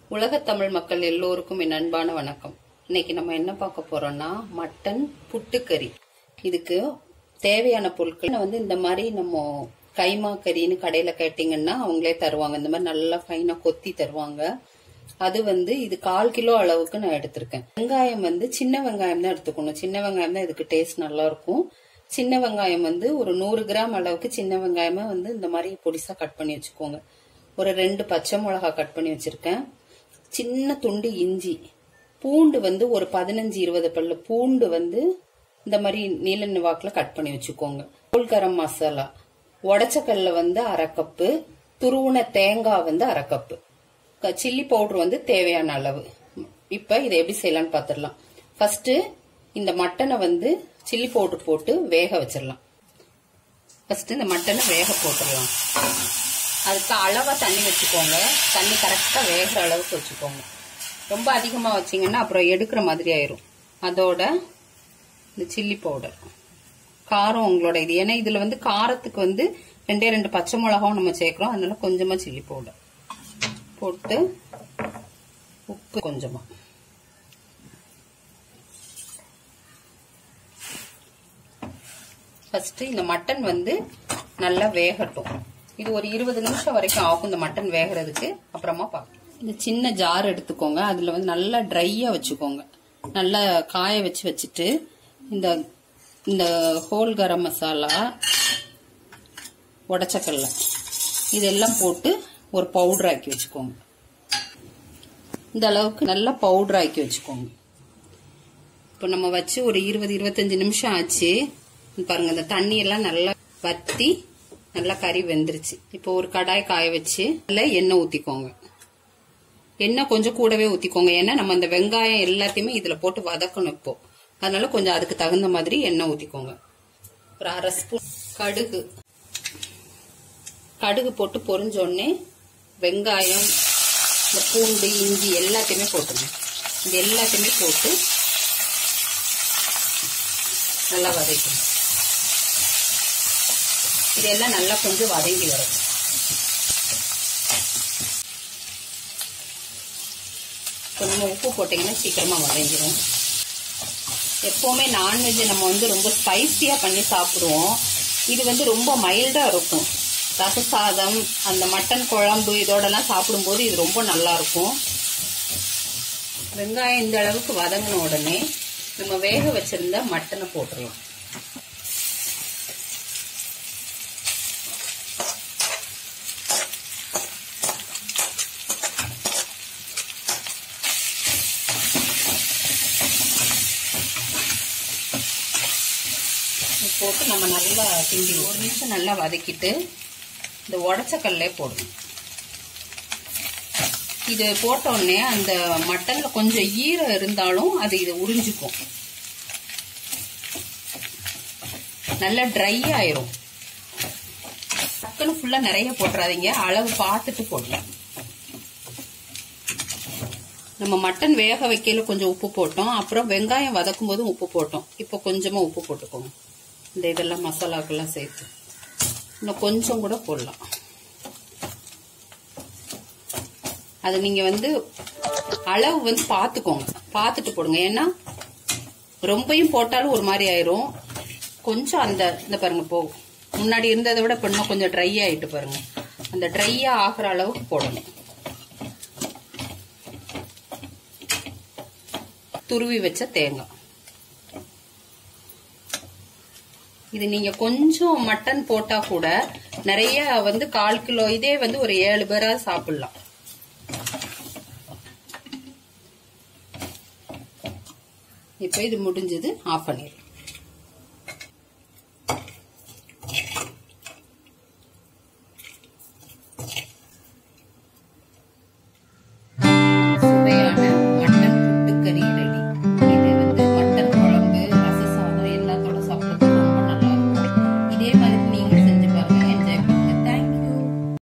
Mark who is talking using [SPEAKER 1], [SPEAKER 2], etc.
[SPEAKER 1] உலகத் தமிழ் மக்கள் எல்லோருக்கும் என் அன்பான வணக்கம் இன்னைக்கு நம்ம என்ன பார்க்க போறோம்னா மட்டன் புட்டுக்கறி இதுக்கு தேவையான பொருட்கள் வந்து இந்த மாதிரி நம்ம கைமா கறின்னு கடையில கேட்டீங்கன்னா அவங்களே தருவாங்க இந்த மாதிரி நல்லா ஃபைனா கொத்தி தருவாங்க அது வந்து இது கால் கிலோ அளவுக்கு நான் எடுத்திருக்கேன் வெங்காயம் வந்து சின்ன வெங்காயம் தான் எடுத்துக்கணும் சின்ன வெங்காயம் தான் இதுக்கு டேஸ்ட் நல்லா இருக்கும் சின்ன வெங்காயம் வந்து ஒரு நூறு கிராம் அளவுக்கு சின்ன வெங்காயமா வந்து இந்த மாதிரி பொடிசா கட் பண்ணி வச்சுக்கோங்க ஒரு ரெண்டு பச்சை மிளகா கட் பண்ணி வச்சிருக்கேன் சின்ன துண்டு இஞ்சி பூண்டு வந்து ஒரு பதினஞ்சு இருபது பல்லு பூண்டு வந்து இந்த மாதிரி நீல நிவாக்குல கட் பண்ணி வச்சுக்கோங்க தூள் கரம் மசாலா உடச்சக்கல்ல வந்து அரை கப்பு துருவுன தேங்காய் வந்து அரை கப்பு க- சில்லி பவுடர் வந்து தேவையான அளவு இப்ப இதை எப்படி செய்யலாம்னு பாத்துடலாம் ஃபர்ஸ்ட் இந்த மட்டனை வந்து சில்லி பவுடர் போட்டு வேக வச்சிடலாம் ஃபர்ஸ்ட் இந்த மட்டனை வேக போட்டுடலாம் அதுக்கு அளவா தண்ணி வச்சுக்கோங்க தண்ணி கரெக்டா வேகிற அளவுக்கு வச்சுக்கோங்க ரொம்ப அதிகமா வச்சீங்கன்னா அப்புறம் எடுக்கிற மாதிரி ஆயிரும் அதோட இந்த சில்லி பவுடர் காரம் உங்களோட இது ஏன்னா இதுல வந்து காரத்துக்கு வந்து ரெண்டே ரெண்டு பச்சை மிளகாவும் நம்ம சேர்க்கிறோம் அதனால கொஞ்சமா சில்லி பவுடர் போட்டு உப்பு கொஞ்சமா ஃபர்ஸ்ட் இந்த மட்டன் வந்து நல்லா வேகட்டும் இது ஒரு இருபது நிமிஷம் வரைக்கும் ஆகும் இந்த மட்டன் வேகிறதுக்கு அப்புறமா பார்க்கலாம் இந்த சின்ன ஜார் எடுத்துக்கோங்க அதுல வந்து நல்லா ட்ரையா வச்சுக்கோங்க நல்லா காய வச்சு வச்சுட்டு இந்த இந்த ஹோல் கரம் மசாலா உடச்சக்கல்ல இதெல்லாம் போட்டு ஒரு பவுடர் ஆக்கி வச்சுக்கோங்க இந்த அளவுக்கு நல்லா பவுடர் ஆக்கி வச்சுக்கோங்க இப்போ நம்ம வச்சு ஒரு இருபது இருபத்தஞ்சு நிமிஷம் ஆச்சு இங்க பாருங்க இந்த தண்ணி எல்லாம் நல்லா வத்தி நல்லா கறி வெந்துருச்சு இப்போ ஒரு கடாய் காய வச்சு அதுல எண்ணெய் ஊத்திக்கோங்க எண்ணெய் கொஞ்சம் கூடவே ஊத்திக்கோங்க ஏன்னா நம்ம அந்த வெங்காயம் எல்லாத்தையுமே இதுல போட்டு வதக்கணும் இப்போ அதனால கொஞ்சம் அதுக்கு தகுந்த மாதிரி எண்ணெய் ஊத்திக்கோங்க ஒரு அரை ஸ்பூன் கடுகு கடுகு போட்டு பொரிஞ்ச உடனே வெங்காயம் இந்த பூண்டு இஞ்சி எல்லாத்தையுமே போட்டுருங்க இது எல்லாத்தையுமே போட்டு நல்லா வதக்கணும் இதெல்லாம் நல்லா கொஞ்சம் வதங்கி வரும் கொஞ்சம் உப்பு போட்டீங்கன்னா சீக்கிரமா வதங்கிடும் எப்பவுமே நான்வெஜ் நம்ம வந்து ரொம்ப ஸ்பைசியா பண்ணி சாப்பிடுவோம் இது வந்து ரொம்ப மைல்டா இருக்கும் ரச சாதம் அந்த மட்டன் குழம்பு இதோடலாம் சாப்பிடும்போது இது ரொம்ப நல்லா இருக்கும் வெங்காயம் இந்த அளவுக்கு வதங்கின உடனே நம்ம வேக வச்சிருந்த மட்டனை போட்டுடலாம் இது போட்டு நம்ம நல்லா கிண்டி ஒரு நிமிஷம் நல்லா வதக்கிட்டு இந்த உடச்சக்கல்லே போடணும் இது போட்ட உடனே அந்த மட்டன்ல கொஞ்சம் ஈரம் இருந்தாலும் அது இதை உறிஞ்சிக்கும் நல்லா ட்ரை ஆயிரும் டக்குன்னு ஃபுல்லா நிறைய போட்டுறாதீங்க அளவு பார்த்துட்டு போடலாம் நம்ம மட்டன் வேக வைக்கையில கொஞ்சம் உப்பு போட்டோம் அப்புறம் வெங்காயம் வதக்கும் போதும் உப்பு போட்டோம் இப்போ கொஞ்சமா உப்பு போட்டுக்கோங்க இந்த இதெல்லாம் மசாலாக்கெல்லாம் சேர்த்து இன்னும் கொஞ்சம் கூட போடலாம் அது நீங்க வந்து அளவு வந்து பார்த்துக்கோங்க பார்த்துட்டு போடுங்க ஏன்னா ரொம்பையும் போட்டாலும் ஒரு மாதிரி ஆயிரும் கொஞ்சம் அந்த இந்த பாருங்க போகும் முன்னாடி இருந்ததை விட இப்ப இன்னும் கொஞ்சம் ட்ரை ஆயிட்டு பாருங்க அந்த ட்ரையா ஆகுற அளவுக்கு போடணும் துருவி வச்ச தேங்காய் இது நீங்க கொஞ்சம் மட்டன் போட்டா கூட நிறைய வந்து கால் கிலோ இதே வந்து ஒரு ஏழு பேரா சாப்பிடலாம் இப்போ இது முடிஞ்சது ஆஃப் பண்ணிடலாம்